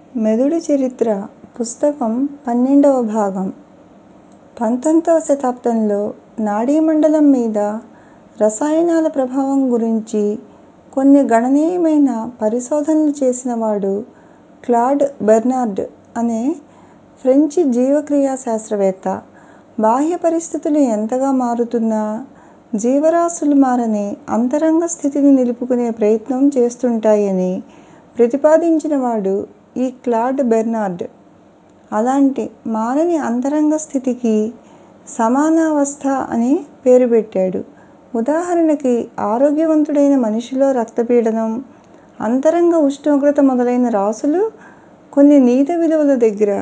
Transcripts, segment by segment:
మెదడు చరిత్ర పుస్తకం పన్నెండవ భాగం పంతొమ్మిదవ శతాబ్దంలో నాడీమండలం మీద రసాయనాల ప్రభావం గురించి కొన్ని గణనీయమైన పరిశోధనలు చేసినవాడు క్లాడ్ బెర్నార్డ్ అనే ఫ్రెంచి జీవక్రియా శాస్త్రవేత్త. బాహ్య పరిస్థితులు ఎంతగా మారుతున్నా జీవరాశులు మారని అంతరంగ స్థితిని నిలుపుకునే ప్రయత్నం చేస్తుంటాయని ప్రతిపాదించినవాడు ఈ క్లాడ్ బెర్నార్డ్. అలాంటి మారని అంతరంగ స్థితికి సమానావస్థ అని పేరు పెట్టాడు. ఉదాహరణకి ఆరోగ్యవంతుడైన మనిషిలో రక్తపీడనం, అంతరంగ ఉష్ణోగ్రత మొదలైన రాశులు కొన్ని నియత విలువల దగ్గర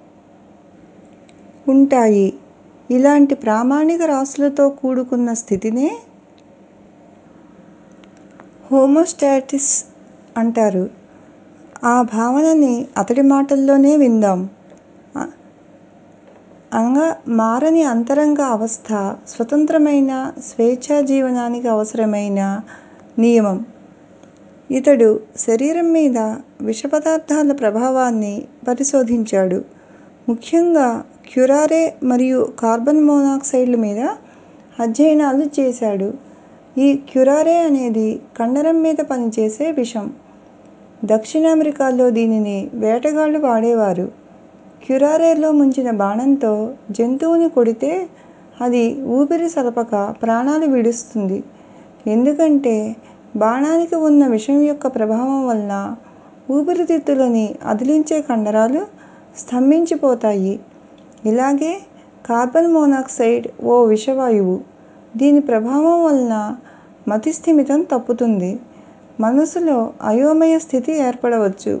ఉంటాయి. ఇలాంటి ప్రామాణిక రాశులతో కూడుకున్న స్థితినే హోమోస్టాసిస్ అంటారు. ఆ భావనని అతడి మాటల్లోనే విందాం. అనగా మారని అంతరంగ అవస్థ స్వతంత్రమైన స్వేచ్ఛా జీవనానికి అవసరమైన నియమం. ఇతడు శరీరం మీద విషపదార్థాల ప్రభావాన్ని పరిశోధించాడు. ముఖ్యంగా క్యురారే మరియు కార్బన్ మోనాక్సైడ్ ల మీద అధ్యయనాలు చేశాడు. ఈ క్యురారే అనేది కండరం మీద పనిచేసే విషం. దక్షిణ అమెరికాలో దీనిని వేటగాళ్ళు వాడేవారు. క్యురారేలో ముంచిన బాణంతో జంతువుని కొడితే అది ఊపిరి సలపక ప్రాణాలు విడుస్తుంది. ఎందుకంటే బాణానికి ఉన్న విషం యొక్క ప్రభావం వలన ఊపిరితిత్తులని అదిలించే కండరాలు స్తంభించిపోతాయి. ఇలాగే కార్బన్ మోనాక్సైడ్ ఓ విషవాయువు. దీని ప్రభావం వలన మతిస్థిమితం తప్పుతుంది. మనసులో అయోమయ స్థితి ఏర్పడవచ్చు.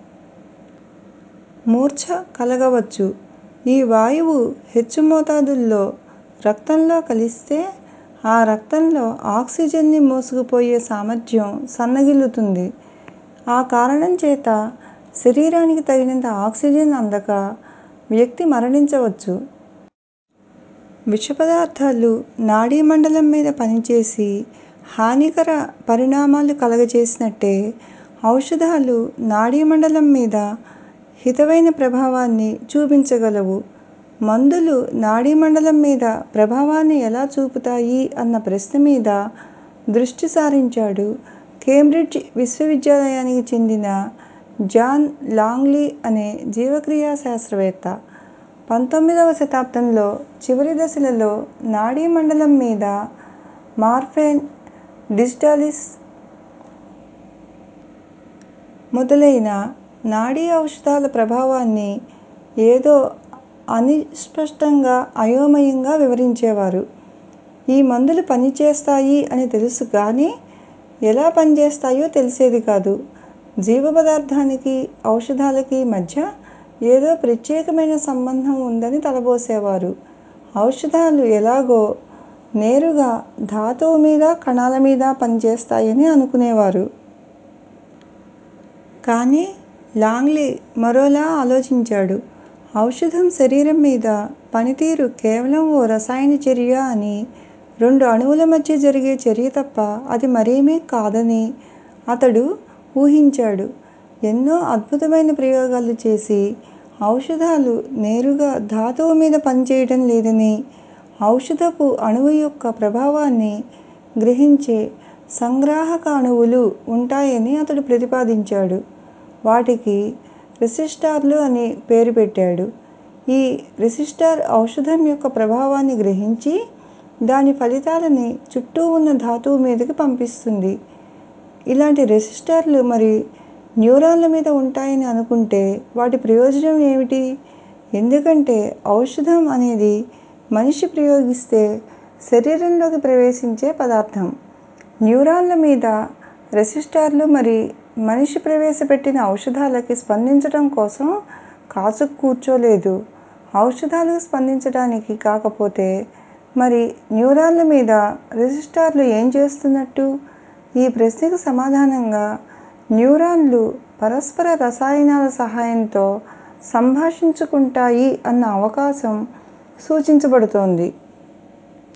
మూర్ఛ కలగవచ్చు. ఈ వాయువు హెచ్చు మోతాదుల్లో రక్తంలో కలిస్తే ఆ రక్తంలో ఆక్సిజన్ ని మోసుకుపోయే సామర్థ్యం సన్నగిల్లుతుంది. ఆ కారణం చేత శరీరానికి తగినంత ఆక్సిజన్ అందక వ్యక్తి మరణించవచ్చు. విషపదార్థాలు నాడీమండలం మీద పనిచేసి హానికర పరిణామాలు కలగజేసినట్టే ఔషధాలు నాడీమండలం మీద హితమైన ప్రభావాన్ని చూపించగలవు. మందులు నాడీమండలం మీద ప్రభావాన్ని ఎలా చూపుతాయి అన్న ప్రశ్న మీద దృష్టి సారించాడు కేంబ్రిడ్జ్ విశ్వవిద్యాలయానికి చెందిన జాన్ లాంగ్లీ అనే జీవక్రియా శాస్త్రవేత్త. పంతొమ్మిదవ శతాబ్దంలో చివరి దశలలో నాడీమండలం మీద మార్ఫైన్, డిజిటాలిస్ మొదలైన నాడీ ఔషధాల ప్రభావాన్ని ఏదో అనిస్పష్టంగా అయోమయంగా వివరించేవారు. ఈ మందులు పనిచేస్తాయి అని తెలుసు గాని ఎలా పనిచేస్తాయో తెలిసేది కాదు. జీవపదార్థానికి ఔషధాలకి మధ్య ఏదో ప్రత్యేకమైన సంబంధం ఉందని తలబోసేవారు. ఔషధాలు ఎలాగో నేరుగా ధాతువు మీద కణాల మీద పనిచేస్తాయని అనుకునేవారు. కానీ లాంగ్లీ మరోలా ఆలోచించాడు. ఔషధం శరీరం మీద పనితీరు కేవలం ఓ రసాయన చర్య అని, రెండు అణువుల మధ్య జరిగే చర్య తప్ప అది మరేమీ కాదని అతడు ఊహించాడు. ఎన్నో అద్భుతమైన ప్రయోగాలు చేసి ఔషధాలు నేరుగా ధాతువు మీద పనిచేయడం లేదని, ఔషధపు అణువు యొక్క ప్రభావాన్ని గ్రహించే సంగ్రాహక అణువులు ఉంటాయని అతడు ప్రతిపాదించాడు. వాటికి రెసిస్టార్లు అని పేరు పెట్టాడు. ఈ రెసిస్టార్ ఔషధం యొక్క ప్రభావాన్ని గ్రహించి దాని ఫలితాలని చుట్టూ ఉన్న ధాతువు మీదకి పంపిస్తుంది. ఇలాంటి రెసిస్టార్లు మరి న్యూరాన్ల మీద ఉంటాయని అనుకుంటే వాటి ప్రయోజనం ఏమిటి? ఎందుకంటే ఔషధం అనేది మనిషి ప్రయోగిస్తే శరీరంలోకి ప్రవేశించే పదార్థం. న్యూరాన్ల మీద రెసిస్టార్లు మరి మనిషి ప్రవేశపెట్టిన ఔషధాలకి స్పందించటం కోసం కాచుకు కూర్చోలేదు. ఔషధాలకు స్పందించటానికి కాకపోతే మరి న్యూరాన్ల మీద రెసిస్టార్లు ఏం చేస్తున్నట్టు? ఈ ప్రశ్నకి సమాధానంగా న్యూరాన్లు పరస్పర రసాయనాల సహాయంతో సంభాషించుకుంటాయి అన్న అవకాశం సూచించబడుతోంది.